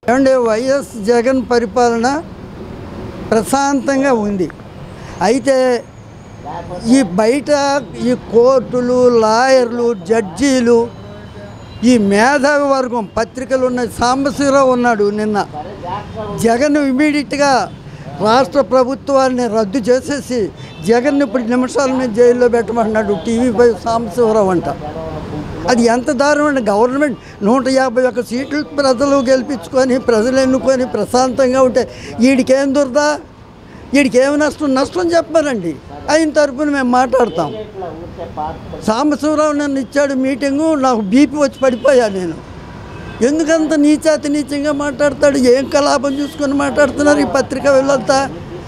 ఏమంటే వైఎస్ జగన్ పరిపాలన ప్రశాంతంగా ఉంది అయితే ఈ బయట ఈ కోర్టులు లాయర్లు జడ్జీలు ఈ మేధావి వర్గం పత్రికలు ఉన్న సాంబశివరావు ఉన్నాడు నిన్న జగన్ ఇమీడియట్గా రాష్ట్ర ప్రభుత్వాన్ని రద్దు చేసేసి జగన్ ఇప్పుడు నిమిషాల మీద జైల్లో పెట్టమంటున్నాడు టీవీపై సాంబశివరావు అంట అది ఎంత దారుణం గవర్నమెంట్ నూట యాభై ఒక్క సీట్లు ప్రజలు గెలిపించుకొని ప్రజలు ఎన్నుకొని ప్రశాంతంగా ఉంటే వీడికేం దురదా వీడికి ఏమి నష్టం నష్టం చెప్పారండి ఆయన తరపున మేము మాట్లాడతాం సాంబశివరావు నన్ను ఇచ్చాడు మీటింగు నాకు బీపీ వచ్చి పడిపోయా నేను ఎందుకంత నీచాతి నీచంగా మాట్లాడతాడు ఏం కలాపం చూసుకొని మాట్లాడుతున్నారు ఈ పత్రిక వీళ్ళంతా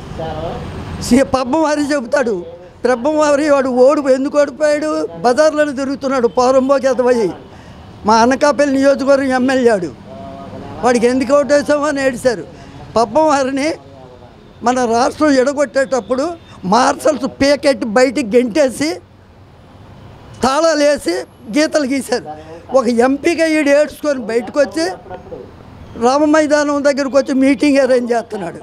సి- పబ్బం వారి చెబుతాడు ప్రభం వారి వాడు ఓడి ఎందుకు ఓడిపోయాడు బజార్లలో తిరుగుతున్నాడు పౌరంబోకి ఎదవయ్యి మా అనకాపల్లి నియోజకవర్గం ఎమ్మెల్యేడు వాడికి ఎందుకు ఓటేసామో అని ఏడిశారు పబ్బం వారిని మన రాష్ట్రం ఎడగొట్టేటప్పుడు మార్షల్స్ పేకెట్టి బయటికి గెంటేసి తాళాలు వేసి గీతలు గీశారు ఒక ఎంపీగా ఈడు ఏడ్చుకొని బయటకు వచ్చి రామ మైదానం దగ్గరకు వచ్చి మీటింగ్ అరేంజ్ చేస్తున్నాడు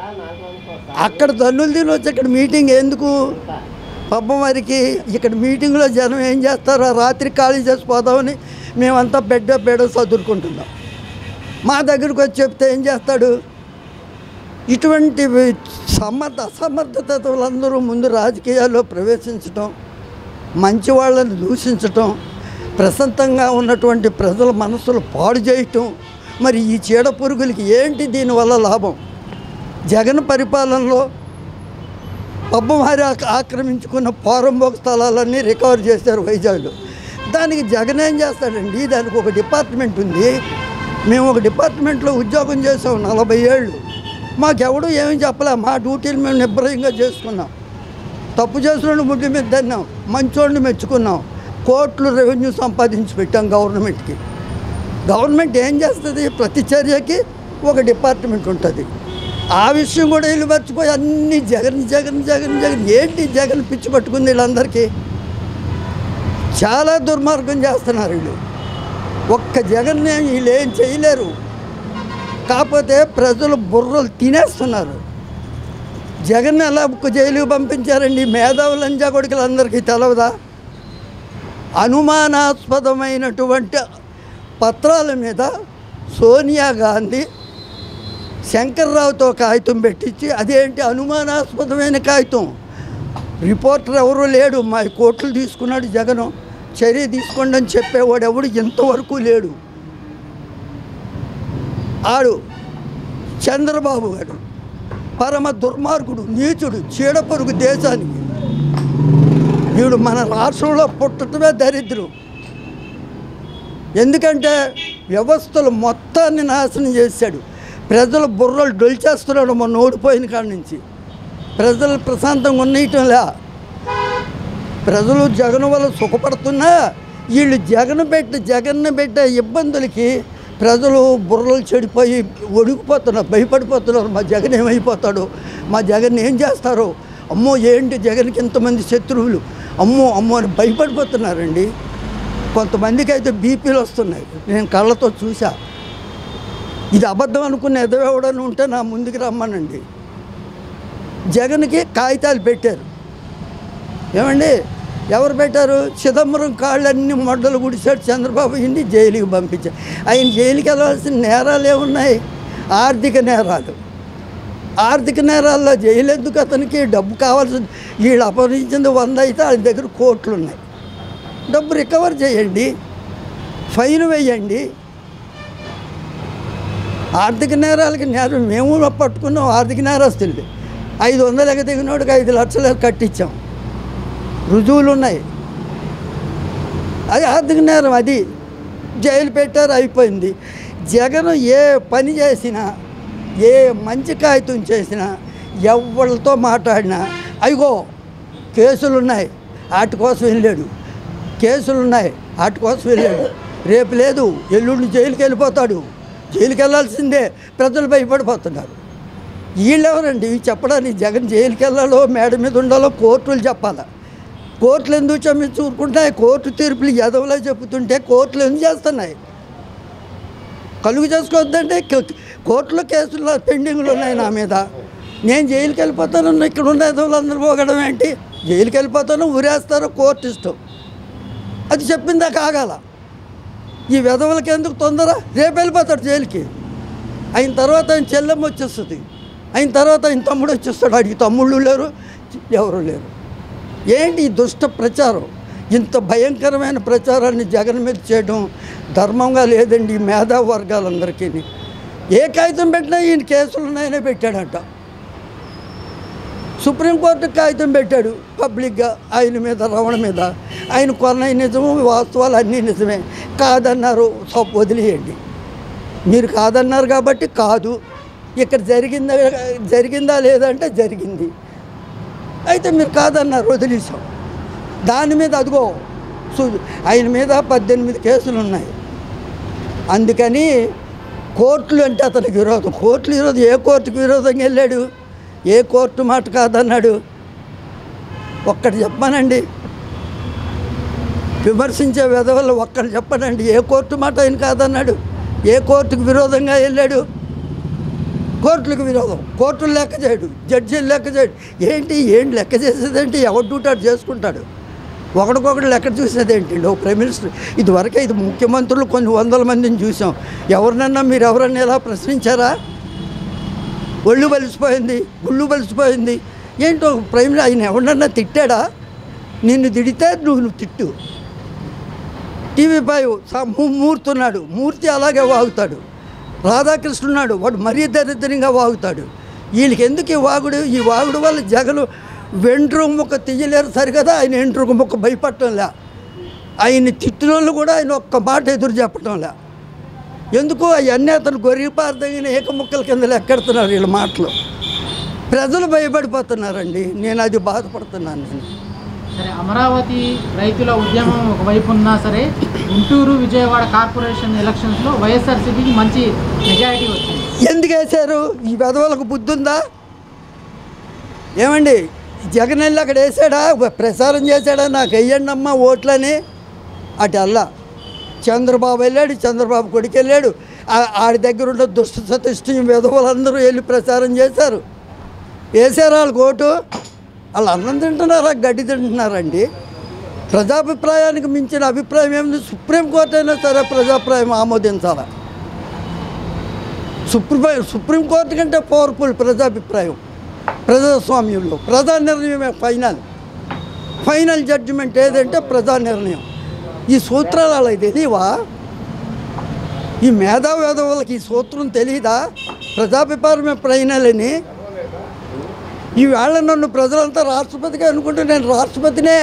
అక్కడ దన్నులు తిని వచ్చి ఇక్కడ మీటింగ్ ఎందుకు పబ్బం వారికి ఇక్కడ మీటింగ్లో జనం ఏం చేస్తారో రాత్రి ఖాళీ చేసిపోదామని మేమంతా బెడ్ బెడ్ చదువుకుంటున్నాం మా దగ్గరకు వచ్చి చెప్తే ఏం చేస్తాడు ఇటువంటి సమర్థ అసమర్థతలందరూ ముందు రాజకీయాల్లో ప్రవేశించటం మంచి వాళ్ళని దూషించటం ప్రశాంతంగా ఉన్నటువంటి ప్రజల మనసులు పాడు చేయటం మరి ఈ చీడ పురుగులకి ఏంటి దీనివల్ల లాభం జగన్ పరిపాలనలో పబ్బమారి ఆక్రమించుకున్న పోరంబోక స్థలాలన్నీ రికవర్ చేశారు వైజాగ్లో దానికి జగన్ ఏం చేస్తాడండి దానికి ఒక డిపార్ట్మెంట్ ఉంది మేము ఒక డిపార్ట్మెంట్లో ఉద్యోగం చేసాం నలభై ఏళ్ళు మాకెవడు ఏమీ చెప్పలే మా డ్యూటీలు మేము నిబ్బరంగా చేసుకున్నాం తప్పు చేసిన ముడ్డి మీద దన్నాం మంచోడిని మెచ్చుకున్నాం కోట్లు రెవెన్యూ సంపాదించి పెట్టాం గవర్నమెంట్కి గవర్నమెంట్ ఏం చేస్తుంది ప్రతి చర్యకి ఒక డిపార్ట్మెంట్ ఉంటుంది ఆ విషయం కూడా వీళ్ళు మర్చిపోయి అన్ని జగన్ జగన్ జగన్ జగన్ ఏంటి జగన్ పిచ్చి పట్టుకుంది వీళ్ళందరికీ చాలా దుర్మార్గం చేస్తున్నారు వీళ్ళు ఒక్క జగన్ని వీళ్ళు ఏం చేయలేరు కాకపోతే ప్రజలు బుర్రలు తినేస్తున్నారు జగన్ ఎలా ఒక్క జైలుకి పంపించారండి మేధావులు లంజా కొడుకులందరికీ తెలవదా అనుమానాస్పదమైనటువంటి పత్రాల మీద సోనియా గాంధీ శంకర్రావుతో కాగితం పెట్టించి అదేంటి అనుమానాస్పదమైన కాగితం రిపోర్టర్ ఎవరు లేడు మా కోట్లు తీసుకున్నాడు జగను చర్య తీసుకోండి అని చెప్పేవాడు ఎవడు ఇంతవరకు లేడు ఆడు చంద్రబాబు గారు పరమ దుర్మార్గుడు నీచుడు చీడపరుగు దేశానికి వీడు మన రాష్ట్రంలో పుట్టడమే దరిద్రం ఎందుకంటే వ్యవస్థలు మొత్తాన్ని నాశనం చేశాడు ప్రజల బుర్రలు డొల్చేస్తున్నాడు మొన్న ఓడిపోయిన కాడి నుంచి ప్రజలు ప్రశాంతంగా ఉన్నయటంలే ప్రజలు జగన్ వల్ల సుఖపడుతున్నా వీళ్ళు జగన్ పెట్టి జగన్ పెట్టే ఇబ్బందులకి ప్రజలు బుర్రలు చెడిపోయి ఒడిగిపోతున్నారు భయపడిపోతున్నారు మా జగన్ ఏమైపోతాడు మా జగన్ ఏం చేస్తారు అమ్మో ఏంటి జగన్కి ఇంతమంది శత్రువులు అమ్మో అమ్మో అని భయపడిపోతున్నారండి కొంతమందికి అయితే బీపీలు వస్తున్నాయి నేను కళ్ళతో చూసా ఇది అబద్ధం అనుకున్న ఎదవెవడని ఉంటే నా ముందుకు రమ్మనండి జగన్కి కాగితాలు పెట్టారు ఏమండి ఎవరు పెట్టారు చిదంబరం కాళ్ళన్నీ మొడ్డలు గుడిచాడు చంద్రబాబు ఇండి జైలుకి పంపించారు ఆయన జైలుకి వెళ్ళవలసిన నేరాలు ఏమున్నాయి ఆర్థిక నేరాలు ఆర్థిక నేరాల్లో జైలు ఎందుకు అతనికి డబ్బు కావాల్సింది వీళ్ళు అపహరించింది వంద అయితే వాళ్ళ దగ్గర కోట్లు ఉన్నాయి డబ్బు రికవర్ చేయండి ఫైన్ వేయండి ఆర్థిక నేరాలకి నేరం మేము పట్టుకున్నాం ఆర్థిక నేరస్తులు ఐదు వందలు ఎగదిగినోడికి ఐదు లక్షలు కట్టించాం రుజువులు ఉన్నాయి అది ఆర్థిక నేరం అది జైలు పెట్టారు అయిపోయింది జగన్ ఏ పని చేసినా ఏ మంచి కాగితం చేసినా ఎవరితో మాట్లాడినా అయ్యో కేసులు ఉన్నాయి వాటి కోసం వెళ్ళాడు కేసులు ఉన్నాయి వాటి కోసం వెళ్ళాడు రేపు లేదు ఎల్లుండి జైలుకి వెళ్ళిపోతాడు జైలుకి వెళ్ళాల్సిందే ప్రజలు భయపడిపోతున్నారు వీళ్ళెవరండి ఇవి చెప్పడానికి జగన్ జైలుకి వెళ్ళాలో మేడ మీద ఉండాలో కోర్టులు చెప్పాలా కోర్టులు ఎందుకు చమ్మి చూరుకుంటున్నాయి కోర్టు తీర్పులు ఎదవలా చెబుతుంటే కోర్టులు ఎందుకు చేస్తున్నాయి కలుగు చేసుకోవద్దంటే క- కోర్టులో కేసులు పెండింగ్లు ఉన్నాయి నా మీద నేను జైలుకి వెళ్ళిపోతాను ఇక్కడ ఉన్న వాళ్ళందరూ పోగడం ఏంటి జైలుకి వెళ్ళిపోతాను ఊరేస్తారు కోర్టు ఇష్టం అది చెప్పిందా కాగాల ఈ విధవులకి ఎందుకు తొందర రేపు వెళ్ళిపోతాడు జైలుకి అయిన తర్వాత ఆయన చెల్లెమ్మ వచ్చేస్తుంది అయిన తర్వాత ఆయన తమ్ముడు వచ్చేస్తాడు అడిగి తమ్ముళ్ళు లేరు ఎవరు లేరు ఏంటి ఈ దుష్ట ప్రచారం ఇంత భయంకరమైన ప్రచారాన్ని జగన్ మీద చేయడం ధర్మంగా లేదండి ఈ మేధా వర్గాలందరికీ ఏ కాగితం పెట్టినా ఈయన కేసులు ఉన్నాయనే పెట్టాడంట సుప్రీంకోర్టు కాగితం పెట్టాడు పబ్లిక్గా ఆయన మీద రమణ మీద ఆయన కొన్న నిజము వాస్తవాలు అన్నీ నిజమే కాదన్నారు సో వదిలేయండి మీరు కాదన్నారు కాబట్టి కాదు ఇక్కడ జరిగిందా జరిగిందా లేదంటే జరిగింది అయితే మీరు కాదన్నారు వదిలేసాం దాని మీద అదిగో సు- ఆయన మీద పద్దెనిమిది కేసులు ఉన్నాయి అందుకని కోర్టులు అంటే అతనికి విరోధం కోర్టులు విరోధం ఏ కోర్టుకు విరోధంగా వెళ్ళాడు ఏ కోర్టు మాట కాదన్నాడు ఒక్కటి చెప్పానండి విమర్శించే విధవలు ఒక్కటి చెప్పనండి ఏ కోర్టు మాట ఆయన కాదన్నాడు ఏ కోర్టుకు విరోధంగా వెళ్ళాడు కోర్టులకు విరోధం కోర్టులు లెక్క చేయడు జడ్జీలు లెక్క చేయడు ఏంటి ఏంటి లెక్క చేసేదేంటి ఎవడు డ్యూటాడు చేసుకుంటాడు ఒకడికొకటి లెక్క చూసేది ఏంటి ఓ ప్రైమ్ మినిస్టర్ ఇదివరకే ఇది ముఖ్యమంత్రులు కొన్ని వందల మందిని చూసాం ఎవరినన్నా మీరు ఎవరన్నా ఇలా ప్రశ్నించారా ఒళ్ళు బలిసిపోయింది గుళ్ళు బలిసిపోయింది ఏంటో ప్రైమ్ ఆయన ఎవరినన్నా తిట్టాడా నిన్ను తిడితే నువ్వు నువ్వు తిట్టు టీవీ ఫైవ్ స- మూ- మూర్తి ఉన్నాడు మూర్తి అలాగే వాగుతాడు రాధాకృష్ణ ఉన్నాడు వాడు మరీ దరిద్రంగా వాగుతాడు వీళ్ళకి ఎందుకు ఈ వాగుడు ఈ వాగుడు వల్ల జగలు వెంట్రు ముక్క తీయలేరు సరికదా ఆయన వెంట్రుక ముక్క భయపడటంలే ఆయన తిట్టినోళ్ళు కూడా ఆయన ఒక్క మాట ఎదురు చెప్పటంలే ఎందుకు అవన్నీ అతను గొర్రెపార్థమైన ఏక ముక్కల కింద లెక్కెడుతున్నారు వీళ్ళ మాటలు ప్రజలు భయపడిపోతున్నారండి నేను అది బాధపడుతున్నాను నేను సరే అమరావతి రైతుల ఉద్యమం ఒకవైపు ఉన్నా సరే గుంటూరు విజయవాడ కార్పొరేషన్ ఎలక్షన్స్లో వైఎస్ఆర్సీపీకి మంచి మెజారిటీ వచ్చింది ఎందుకు వేశారు ఈ పెదవులకు బుద్ధి ఉందా ఏమండి జగన్ వెళ్ళి అక్కడ వేసాడా ప్రసారం చేశాడా నాకు వెయ్యండి అమ్మ ఓట్లని అటు అల్లా చంద్రబాబు వెళ్ళాడు చంద్రబాబు కొడుకు వెళ్ళాడు ఆ- ఆడి దగ్గర ఉన్న దుష్ట సతిష్టి విధవులందరూ వెళ్ళి ప్రచారం చేశారు వేసారు వాళ్ళకి ఓటు వాళ్ళు అన్నం తింటున్నారా గడ్డి తింటున్నారండి ప్రజాభిప్రాయానికి మించిన అభిప్రాయం ఏముంది సుప్రీంకోర్టు అయినా సరే ప్రజాభిప్రాయం ఆమోదించాలి సుప్రీం సుప్రీంకోర్టు కంటే పవర్ఫుల్ ప్రజాభిప్రాయం ప్రజాస్వామ్యంలో ప్రజా నిర్ణయమే ఫైనల్ ఫైనల్ జడ్జిమెంట్ ఏదంటే ప్రజా నిర్ణయం ఈ సూత్రాలు అలా తెలియవా ఈ మేధావేదవులకి ఈ సూత్రం తెలియదా ప్రజాభిప్రాయమే ఫైనల్ అని ఈవేళ నన్ను ప్రజలంతా రాష్ట్రపతిగా అనుకుంటే నేను రాష్ట్రపతినే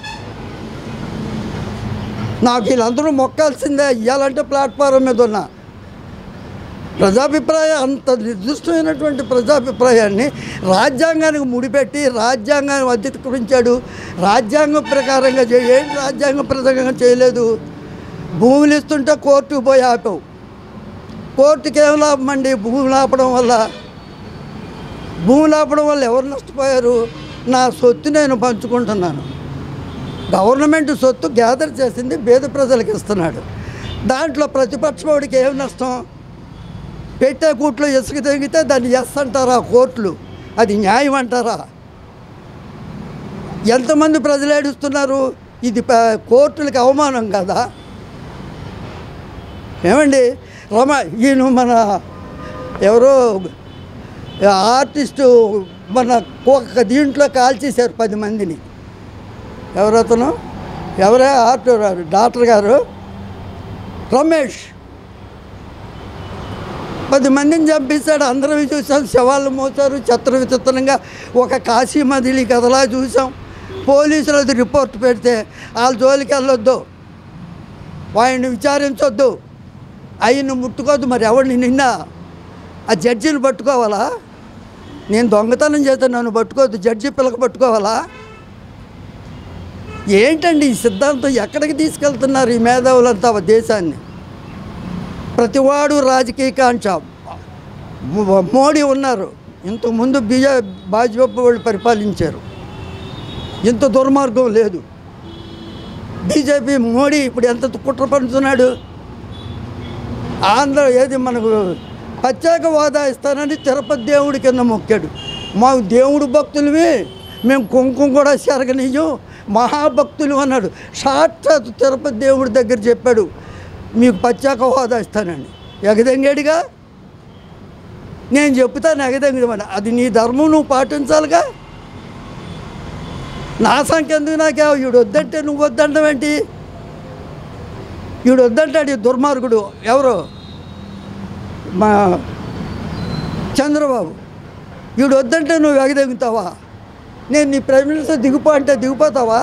నాకు వీళ్ళందరూ మొక్కాల్సిందే ఇవ్వాలంటే ప్లాట్ఫారం మీద ఉన్నా ప్రజాభిప్రాయం అంత నిర్దిష్టమైనటువంటి ప్రజాభిప్రాయాన్ని రాజ్యాంగానికి ముడిపెట్టి రాజ్యాంగాన్ని అధికరించాడు రాజ్యాంగం ప్రకారంగా చే ఏంటి రాజ్యాంగం ప్రకారంగా చేయలేదు భూములు ఇస్తుంటే కోర్టుకు పోయి ఆపావు కోర్టుకి ఏం లాభం అండి భూములు ఆపడం వల్ల భూములు ఆపడం వల్ల ఎవరు నష్టపోయారు నా సొత్తు నేను పంచుకుంటున్నాను గవర్నమెంట్ సొత్తు గ్యాదర్ చేసింది పేద ప్రజలకు ఇస్తున్నాడు దాంట్లో ప్రతిపక్షవాడికి ఏం నష్టం పెట్టే కూట్లో ఇసుక తెగితే దాన్ని ఎస్ అంటారా కోర్టులు అది న్యాయం అంటారా ఎంతమంది ప్రజలు ఏడుస్తున్నారు ఇది ప- కోర్టులకు అవమానం కదా ఏమండి రమ ఈయన మన ఎవరో ఆర్టిస్టు మన ఒక దీంట్లో కాల్చేశారు పది మందిని ఎవరతను ఎవరే ఆర్ట్ డాక్టర్ గారు రమేష్ పది మందిని చంపేశాడు అందరం చూసాం శవాళ్ళు మోసారు చిత్ర విచిత్రంగా ఒక కాశీ మదిలి కథలా చూసాం పోలీసులు అది రిపోర్ట్ పెడితే వాళ్ళ జోలికి వెళ్ళొద్దు వాడిని విచారించొద్దు ఆయన్ని ముట్టుకోవద్దు మరి ఎవరిని నిన్న ఆ జడ్జిని పట్టుకోవాలా నేను దొంగతనం చేస్తే నన్ను పట్టుకోవద్దు జడ్జి పిల్లక పట్టుకోవాలా ఏంటండి ఈ సిద్ధాంతం ఎక్కడికి తీసుకెళ్తున్నారు ఈ మేధావులంతా దేశాన్ని ప్రతివాడు రాజకీయ కాంక్ష మో- మోడీ ఉన్నారు ఇంతకుముందు బిజే భాజపా వాళ్ళు పరిపాలించారు ఇంత దుర్మార్గం లేదు బీజేపీ మోడీ ఇప్పుడు ఎంత కుట్ర పడుతున్నాడు ఆంధ్ర ఏది మనకు ప్రత్యేక హోదా ఇస్తానని తిరుపతి దేవుడి కింద మొక్కాడు మా దేవుడు భక్తులవి మేము కుంకుమ కూడా చెరగనియ్యం మహాభక్తులు అన్నాడు సాక్షాత్ తిరుపతి దేవుడి దగ్గర చెప్పాడు మీకు ప్రత్యేక హోదా ఇస్తానండి ఎగదంగాడిగా నేను చెప్తాను ఎగదంగమని అది నీ ధర్మం నువ్వు పాటించాలిగా నా సంఖ్య ఎందుకు నాకే వీడు వద్దంటే నువ్వు వద్దంటావు ఏంటి వీడు వద్దంటాడు ఈ దుర్మార్గుడు ఎవరు మా చంద్రబాబు వీడు వద్దంటే నువ్వు ఎగదెగుతావా నేను నీ ప్రైమ్ మినిస్టర్ దిగిపో అంటే దిగిపోతావా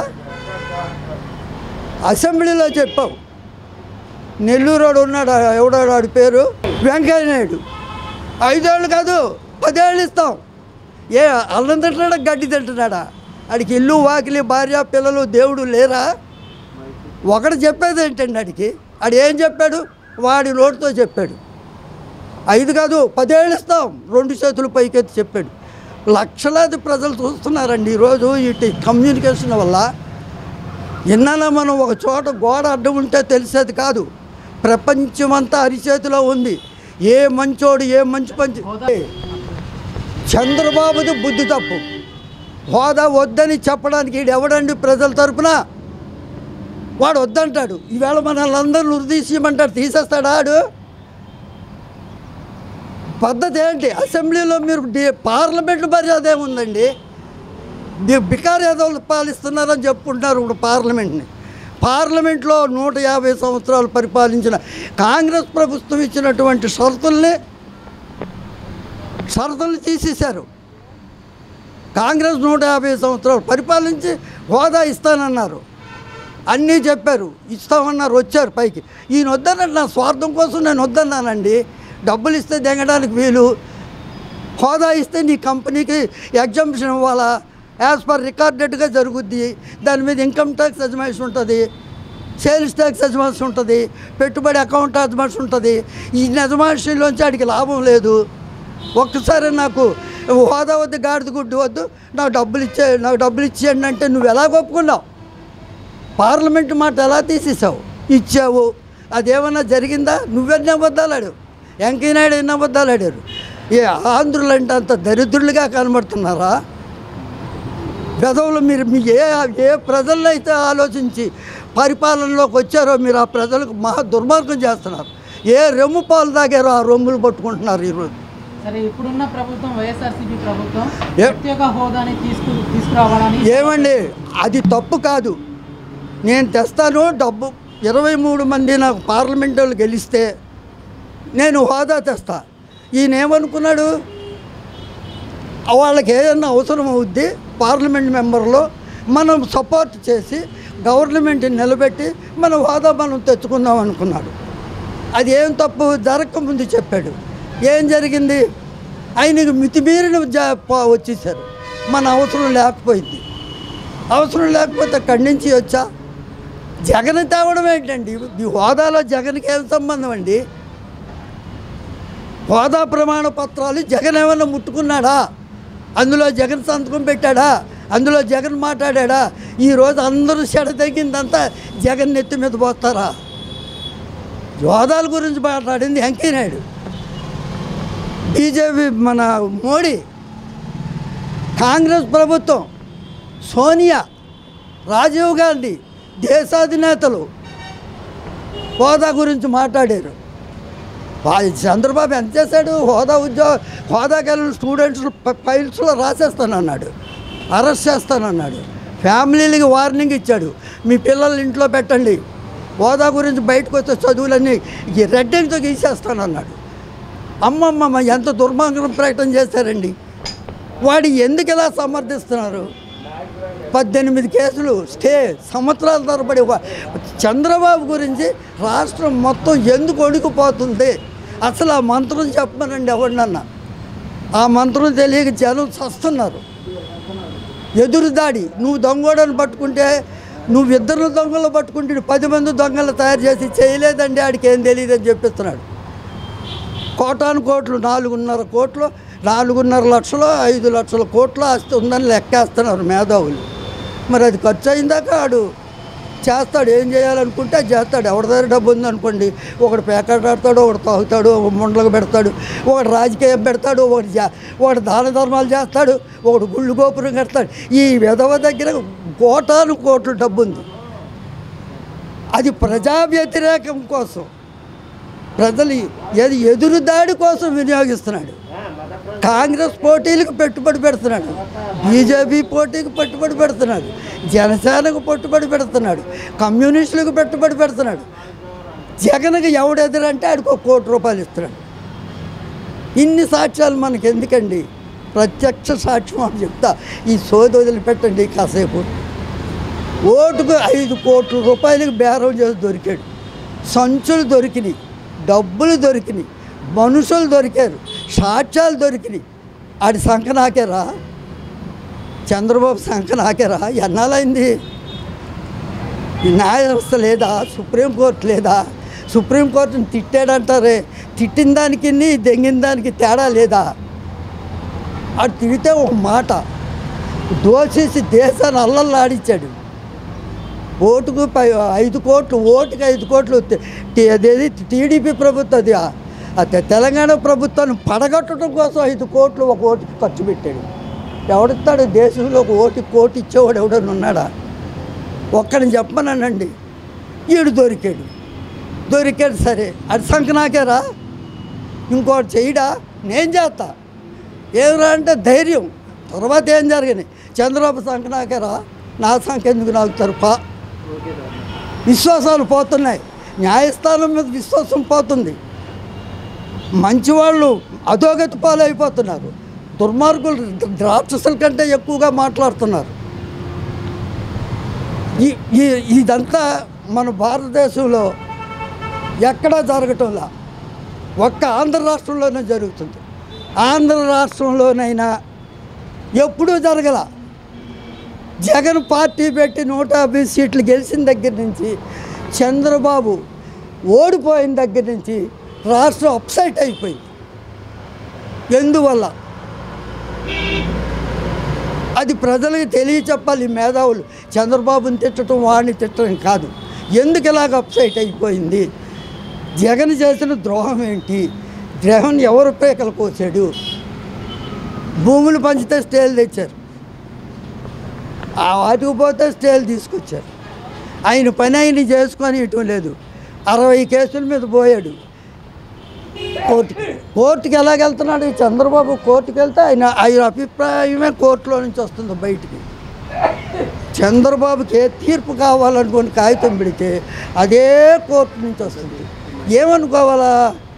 అసెంబ్లీలో చెప్పావు నెల్లూరోడు ఉన్నాడు ఎవడాడు వాడి పేరు వెంకయ్య నాయుడు ఐదేళ్ళు కాదు పదేళ్ళు ఇస్తాం ఏ అల్లం తింటున్నాడా గడ్డి తింటున్నాడా ఆడికి ఇల్లు వాకిలి భార్య పిల్లలు దేవుడు లేరా ఒకడు చెప్పేది ఏంటండి ఆడికి ఆడు ఏం చెప్పాడు వాడి నోటితో చెప్పాడు ఐదు కాదు పదేళ్ళు ఇస్తాం రెండు చేతులు పైకెత్తి చెప్పాడు లక్షలాది ప్రజలు చూస్తున్నారండి ఈరోజు ఇటు కమ్యూనికేషన్ వల్ల ఇన్నాళ్ళ మనం ఒక చోట గోడ అడ్డం ఉంటే తెలిసేది కాదు ప్రపంచమంతా అరిచేతిలో ఉంది ఏ మంచోడు ఏ మంచి పంచి చంద్రబాబుది బుద్ధి తప్పు హోదా వద్దని చెప్పడానికి ఈడు ఎవడండి ప్రజల తరపున వాడు వద్దంటాడు ఈవేళ మనల్ని అందరూ ఉరిదీసేయమంటాడు తీసేస్తాడా ఆడు పద్ధతి ఏంటి అసెంబ్లీలో మీరు డి- పార్లమెంట్ మర్యాద ఏముందండి ది బికార్ ఏదో పాలిస్తున్నారని చెప్పుకుంటున్నారు ఇప్పుడు పార్లమెంట్ని పార్లమెంట్లో నూట యాభై సంవత్సరాలు పరిపాలించిన కాంగ్రెస్ ప్రభుత్వం ఇచ్చినటువంటి షరతుల్ని షరతుల్ని తీసేశారు కాంగ్రెస్ నూట యాభై సంవత్సరాలు పరిపాలించి హోదా ఇస్తానన్నారు అన్నీ చెప్పారు ఇస్తామన్నారు వచ్చారు పైకి ఈయన వద్దనంటే నా స్వార్థం కోసం నేను వద్దన్నానండి డబ్బులు ఇస్తే దిగడానికి వీలు హోదా ఇస్తే నీ కంపెనీకి ఎగ్జామ్షన్ ఇవ్వాలా యాజ్ పర్ రికార్డెడ్గా జరుగుద్ది దాని మీద ఇన్కమ్ ట్యాక్స్ అజమాయిషి ఉంటుంది సేల్స్ ట్యాక్స్ అజమాయిషి ఉంటుంది పెట్టుబడి అకౌంట్ అజమాయిషి ఉంటుంది ఈ అజమాయిషీలోంచి ఆడికి లాభం లేదు ఒక్కసారి నాకు హోదా వద్దు గాడిద గుడ్డు వద్దు నాకు డబ్బులు ఇచ్చే నాకు డబ్బులు ఇచ్చేయండి అంటే నువ్వు ఎలా ఒప్పుకున్నావు పార్లమెంట్ మాట ఎలా తీసేసావు ఇచ్చావు అదేమన్నా జరిగిందా నువ్వెన్ని అబద్ధాలు వెంకయ్యనాయుడు ఎన్ని అబద్ధాలు ఆడారు ఏ ఆంధ్రులు అంటే అంత దరిద్రులుగా కనబడుతున్నారా పెదవులు మీరు మీ ఏ ఏ ప్రజల్లో అయితే ఆలోచించి పరిపాలనలోకి వచ్చారో మీరు ఆ ప్రజలకు మహా దుర్మార్గం చేస్తున్నారు ఏ రొమ్ము పాలు తాగారో ఆ రొమ్ములు పట్టుకుంటున్నారు ఈరోజు సరే ఇప్పుడున్న ప్రభుత్వం వైఎస్ఆర్సీపీ ప్రభుత్వం ఏ- ప్రత్యేక హోదాని తీసుకు తీసుకురావాలని ఏమండి అది తప్పు కాదు నేను తెస్తాను డబ్బు ఇరవై మూడు మంది నాకు పార్లమెంట్ వాళ్ళు గెలిస్తే నేను హోదా తెస్తా ఈయన ఏమనుకున్నాడు వాళ్ళకి ఏదైనా అవసరం అవుద్ది పార్లమెంట్ మెంబర్లో మనం సపోర్ట్ చేసి గవర్నమెంట్ని నిలబెట్టి మన హోదా మనం తెచ్చుకుందాం అనుకున్నాడు అది ఏం తప్పు జరగకముందు చెప్పాడు ఏం జరిగింది ఆయనకు మితిమీరిన జా ప- వచ్చేసారు మన అవసరం లేకపోయింది అవసరం లేకపోతే అక్కడి నుంచి వచ్చా జగన్ తేవడం ఏంటండి ఈ హోదాలో జగన్కి ఏం సంబంధం అండి హోదా ప్రమాణ పత్రాలు జగన్ ఏమన్నా ముట్టుకున్నాడా అందులో జగన్ సంతకం పెట్టాడా అందులో జగన్ మాట్లాడా ఈరోజు అందరూ చెడ తగ్గిందంతా జగన్ నెత్తి మీద పోస్తారా హోదాల గురించి మాట్లాడింది వెంకయ్యనాయుడు బీజేపీ మన మోడీ కాంగ్రెస్ ప్రభుత్వం సోనియా రాజీవ్ గాంధీ దేశాధినేతలు హోదా గురించి మాట్లాడారు వా- చంద్రబాబు ఎంత చేశాడు హోదా ఉద్యోగ హోదాకి వెళ్ళిన స్టూడెంట్స్ ప- ఫైల్స్లో రాసేస్తానన్నాడు అరెస్ట్ చేస్తానన్నాడు ఫ్యామిలీలకి వార్నింగ్ ఇచ్చాడు మీ పిల్లల్ని ఇంట్లో పెట్టండి హోదా గురించి బయటకు వచ్చే చదువులన్నీ ఈ రెడ్డింగ్తో గీసేస్తానన్నాడు అమ్మమ్మమ్మ ఎంత దుర్మార్గం ప్రకటన చేశారండి వాడు ఎందుకు ఇలా సమర్థిస్తున్నారు పద్దెనిమిది కేసులు స్టే సంవత్సరాల తరబడి ఒక చంద్రబాబు గురించి రాష్ట్రం మొత్తం ఎందుకు ఒడికిపోతుంది అసలు ఆ మంత్రం చెప్పమనండి ఎవరినన్నా ఆ మంత్రం తెలియక జనం చస్తున్నారు ఎదురు దాడి నువ్వు దొంగోడని పట్టుకుంటే నువ్వు ఇద్దరు దొంగలు పట్టుకుంటే ఈడు పది మంది దొంగలు తయారు చేసి చేయలేదండి ఆడికి ఏం తెలియదని చెప్పిస్తున్నాడు కోటాను కోట్లు నాలుగున్నర కోట్లు నాలుగున్నర లక్షలు ఐదు లక్షల కోట్లు ఆస్తి ఉందని లెక్కేస్తున్నారు మేధావులు మరి అది ఖర్చు అయిందాక ఆడు చేస్తాడు ఏం చేయాలనుకుంటే అది చేస్తాడు ఎవరి దగ్గర డబ్బు ఉందనుకోండి ఒకడు ప్యాకెట్ ఆడతాడు ఒకడు తాగుతాడు ఒక ముండలకు పెడతాడు ఒకడు రాజకీయం పెడతాడు ఒకటి జా ఒకడు దాన ధర్మాలు చేస్తాడు ఒకడు గుళ్ళు గోపురం కడతాడు ఈ విధవ దగ్గర కోటాను కోట్ల డబ్బు ఉంది అది ప్రజా వ్యతిరేకం కోసం ప్రజలు ఏది ఎదురు దాడి కోసం వినియోగిస్తున్నాడు కాంగ్రెస్ పోటీలకు పెట్టుబడి పెడుతున్నాడు బీజేపీ పోటీకి పెట్టుబడి పెడుతున్నాడు జనసేనకు పెట్టుబడి పెడుతున్నాడు కమ్యూనిస్టులకు పెట్టుబడి పెడుతున్నాడు జగన్కి ఎవడెదురంటే ఆడికి ఒక కోటి రూపాయలు ఇస్తున్నాడు ఇన్ని సాక్ష్యాలు మనకి ఎందుకండి ప్రత్యక్ష సాక్ష్యం అని చెప్తా ఈ సోది వదిలిపెట్టండి కాసేపు ఓటుకు ఐదు కోట్ల రూపాయలకు బేరం చేసి దొరికాడు సంచులు దొరికినాయి డబ్బులు దొరికినాయి మనుషులు దొరికారు సాక్ష్యాలు దొరికినాయి ఆడి సంఖ నాకేరా చంద్రబాబు సంఖ నాకేరా ఎన్నాలైంది ఈ న్యాయ వ్యవస్థ లేదా సుప్రీంకోర్టు లేదా సుప్రీంకోర్టుని తిట్టాడంటారే తిట్టిన దానికి దెంగిన దానికి తేడా లేదా అది తిడితే ఒక మాట దోచేసి దేశాన్ని అల్లల్లాడిచ్చాడు ఓటుకు పై ఐదు కోట్లు ఓటుకి ఐదు కోట్లు తే- టీ- అదేది టీడీపీ ప్రభుత్వం అది ఆ- ఆ తె- తెలంగాణ ప్రభుత్వాన్ని పడగొట్టడం కోసం ఐదు కోట్లు ఒక ఓటుకి ఖర్చు పెట్టాడు ఎవడిస్తాడు దేశంలో ఒక ఓటుకి కోటి ఇచ్చేవాడు ఎవడన్నా ఉన్నాడా ఒక్కడిని చెప్పమనండి ఈడు దొరికాడు దొరికాడు సరే అది సంఖ నాకేరా ఇంకోటి చేయడా నేను చేస్తా ఏమిరా అంటే ధైర్యం తర్వాత ఏం జరిగింది చంద్రబాబు సంఖ నాకేరా నా సంఖ్య ఎందుకు నాకుతారు పా విశ్వాసాలు పోతున్నాయి న్యాయస్థానం మీద విశ్వాసం పోతుంది మంచివాళ్ళు అధోగతి పాలైపోతున్నారు దుర్మార్గులు రాక్షసుల కంటే ఎక్కువగా మాట్లాడుతున్నారు ఈ ఈ ఇదంతా మన భారతదేశంలో ఎక్కడా జరగటంలా ఒక్క ఆంధ్ర రాష్ట్రంలోనే జరుగుతుంది ఆంధ్ర రాష్ట్రంలోనైనా ఎప్పుడూ జరగల జగన్ పార్టీ పెట్టి నూట యాభై సీట్లు గెలిచిన దగ్గర నుంచి చంద్రబాబు ఓడిపోయిన దగ్గర నుంచి రాష్ట్రం అప్సైట్ అయిపోయింది ఎందువల్ల అది ప్రజలకు తెలియ చెప్పాలి ఈ మేధావులు చంద్రబాబుని తిట్టడం వాడిని తిట్టడం కాదు ఎందుకు ఇలాగ అప్సైట్ అయిపోయింది జగన్ చేసిన ద్రోహం ఏంటి ద్రోహం ఎవరు పేకలు కోసాడు భూములు పంచితే స్టేలు తెచ్చారు ఆ వాటికి పోతే స్టేలు తీసుకొచ్చారు ఆయన పని ఆయన చేసుకొని ఇవ్వటం లేదు అరవై కేసుల మీద పోయాడు కోర్టుకి కోర్టుకి ఎలాగెళ్తున్నాడు ఈ చంద్రబాబు కోర్టుకి వెళ్తే ఆయన ఆయన అభిప్రాయమే కోర్టులో నుంచి వస్తుంది బయటికి చంద్రబాబుకి ఏ తీర్పు కావాలనుకోని కాగితం పెడితే అదే కోర్టు నుంచి వస్తుంది ఏమనుకోవాలా